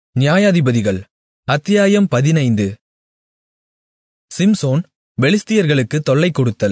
நியாயாதிபதிகள் அத்தியாயம் பதினைந்து சிம்சோன் பெலிஸ்தியர்களுக்குத் தொல்லை கொடுத்தல்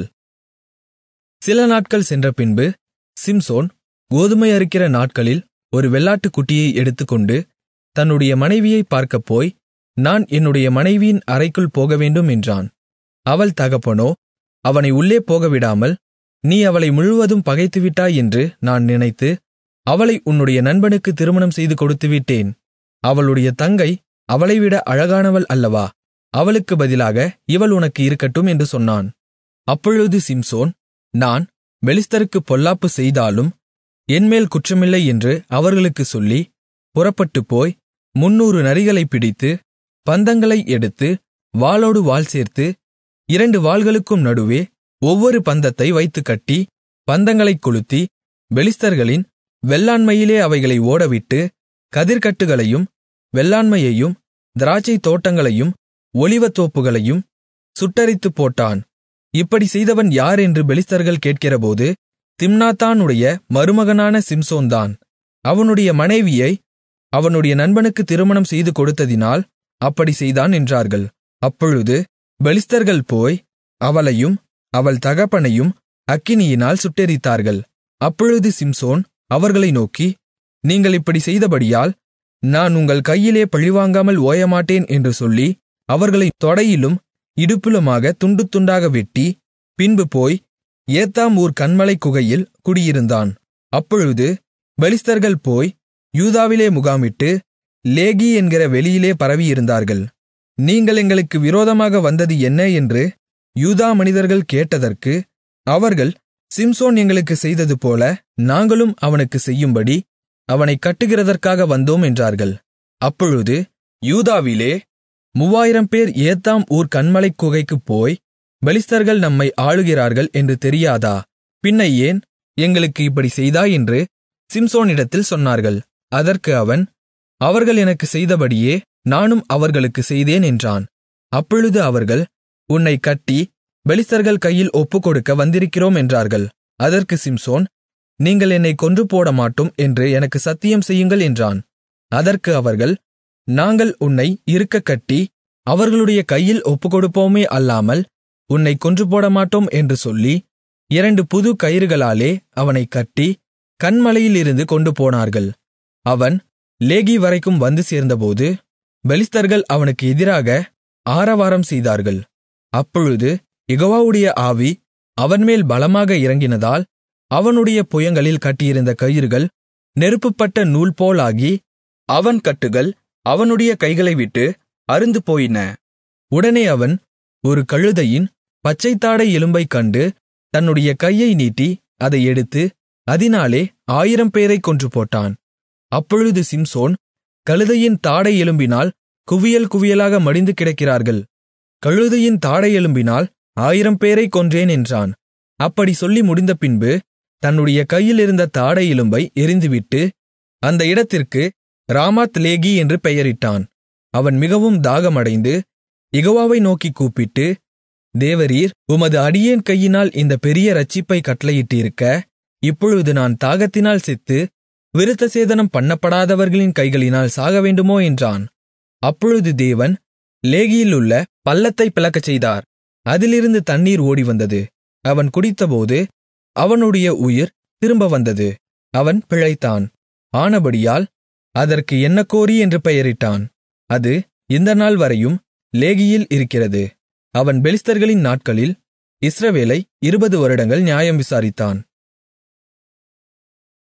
சில நாட்கள் சென்றபின்பு சிம்சோன் கோதுமை அறுக்கிற நாட்களில் ஒரு வெள்ளாட்டுக்குட்டியை எடுத்துக்கொண்டு தன்னுடைய மனைவியைப் பார்க்கப்போய் நான் என்னுடைய மனைவியின் அறைக்குள் போகவேண்டும் என்றான் அவள் தகப்பனோ அவனை உள்ளே போகவிடாமல் நீ அவளை முழுவதும் பகைத்துவிட்டாய் என்று நான் நினைத்து அவளை உன்னுடைய நண்பனுக்கு திருமணம் செய்து கொடுத்துவிட்டேன் அவளுடைய தங்கை அவளைவிட அழகானவள் அல்லவா அவளுக்கு பதிலாக இவள் உனக்கு இருக்கட்டும் என்று சொன்னான் அப்பொழுது சிம்சோன் நான் பெலிஸ்தருக்குப் பொல்லாப்பு செய்தாலும் என்மேல் குற்றமில்லை என்று அவர்களுக்குச் சொல்லி புறப்பட்டுப்போய் முன்னூறு நரிகளைப் பிடித்து பந்தங்களை எடுத்து வாளோடு வாள் சேர்த்து இரண்டு வாள்களுக்கும் நடுவே ஒவ்வொரு பந்தத்தை வைத்துக் கட்டி பந்தங்களைக் கொளுத்தி பெலிஸ்தர்களின் வெள்ளாண்மையிலே அவைகளை ஓடவிட்டு கதிர்க்கட்டுகளையும் வெள்ளாண்மையையும் திராட்சைத் தோட்டங்களையும் ஒலிவத்தோப்புகளையும் சுட்டெரித்துப் போட்டான் இப்படி செய்தவன் யார் என்று பெலிஸ்தர்கள் கேட்கிறபோது திம்னாத்தானுடைய மருமகனான சிம்சோன்தான் அவனுடைய மனைவியை அவனுடைய நண்பனுக்கு திருமணம் செய்து கொடுத்ததினால் அப்படி செய்தான் என்றார்கள் அப்பொழுது பெலிஸ்தர்கள் போய் அவளையும் அவள் தகப்பனையும் அக்கினியினால் சுட்டெரித்தார்கள் அப்பொழுது சிம்சோன் அவர்களை நோக்கி நீங்கள் இப்படி செய்தபடியால் நான் உங்கள் கையிலே பழிவாங்காமல் ஓயமாட்டேன் என்று சொல்லி அவர்களை தொடையிலும் இடுப்பிலுமாக துண்டு துண்டாக வெட்டி பின்பு போய் ஏத்தாம் ஊர் கன்மலை குகையில் குடியிருந்தான் அப்பொழுது பெலிஸ்தர்கள் போய் யூதாவிலே முகாமிட்டு லேகி என்கிற வெளியிலே பரவியிருந்தார்கள் நீங்கள் எங்களுக்கு விரோதமாக வந்தது என்ன என்று யூதா மனிதர்கள் கேட்டதற்கு அவர்கள் சிம்சோன் எங்களுக்கு செய்ததுபோல நாங்களும் அவனுக்கு செய்யும்படி அவனைக் கட்டுகிறதற்காக வந்தோம் என்றார்கள் அப்பொழுது யூதாவிலே மூவாயிரம் பேர் ஏத்தாம் ஊர் கன்மலைக் குகைக்குப் போய் பெலிஸ்தர்கள் நம்மை ஆளுகிறார்கள் என்று தெரியாதா பின்ன ஏன் எங்களுக்கு இப்படி செய்தாய் என்று சிம்சோனிடத்தில் சொன்னார்கள் அதற்கு அவன் அவர்கள் எனக்குச் செய்தபடியே நானும் அவர்களுக்குச் செய்தேன் என்றான் அப்பொழுது அவர்கள் உன்னைக் கட்டி பெலிஸ்தர்கள் கையில் ஒப்புக்கொடுக்க வந்திருக்கிறோம் என்றார்கள் அதற்கு சிம்சோன் நீங்கள் என்னை கொன்று போடமாட்டோம் என்று எனக்கு சத்தியம் செய்யுங்கள் என்றான் அதற்கு அவர்கள் நாங்கள் உன்னை இருக்கக் கட்டி அவர்களுடைய கையில் ஒப்புக்கொடுப்போமே அல்லாமல் உன்னை கொன்று போடமாட்டோம் என்று சொல்லி இரண்டு புது கயிறுகளாலே அவனைக் கட்டி கண்மலையிலிருந்து கொண்டு போனார்கள் அவன் லேகி வரைக்கும் வந்து சேர்ந்தபோது பெலிஸ்தர்கள் அவனுக்கு எதிராக ஆரவாரம் செய்தார்கள் அப்பொழுது யெகோவாவுடைய ஆவி அவன்மேல் பலமாக இறங்கினதால் அவனுடைய புயங்களில் கட்டியிருந்த கயிறுகள் நெருப்புப்பட்ட நூல் போலாகி அவன் கட்டுகள் அவனுடைய கைகளை விட்டு அருந்து போயின உடனே அவன் ஒரு கழுதையின் பச்சைத்தாடை எலும்பைக் கண்டு தன்னுடைய கையை நீட்டி அதை எடுத்து அதினாலே ஆயிரம் பேரைக் கொன்று போட்டான் அப்பொழுது சிம்சோன் கழுதையின் தாடை எலும்பினால் குவியல் குவியலாக மடிந்து கிடக்கிறார்கள் கழுதையின் தாடை எலும்பினால் ஆயிரம் பேரைக் கொன்றேன் என்றான் அப்படி சொல்லி முடிந்த பின்பு தன்னுடைய கையில் இருந்த தாடை எலும்பை எரிந்துவிட்டு அந்த இடத்திற்கு ராமாத் லேகி என்று பெயரிட்டான் அவன் மிகவும் தாகமடைந்து யெகோவாவை நோக்கிக் கூப்பிட்டு தேவரீர் உமது அடியேன் கையினால் இந்த பெரிய இரட்சிப்பை கட்டளையிட்டிருக்க இப்பொழுது நான் தாகத்தினால் செத்து விருத்தசேதனம் பண்ணப்படாதவர்களின் கைகளினால் சாகவேண்டுமோ என்றான் அப்பொழுது தேவன் லேகியிலுள்ள பள்ளத்தைப் பிளக்கச் செய்தார் அதிலிருந்து தண்ணீர் ஓடிவந்தது அவன் குடித்தபோது அவனுடைய உயிர் திரும்ப வந்தது அவன் பிழைத்தான் ஆனபடியால் அதற்கு என்னக்கோரி என்று பெயரிட்டான் அது இந்த நாள் வரையும் லேகியில் இருக்கிறது அவன் பெலிஸ்தர்களின் நாட்களில் இஸ்ரவேலை இருபது வருடங்கள் நியாயம் விசாரித்தான்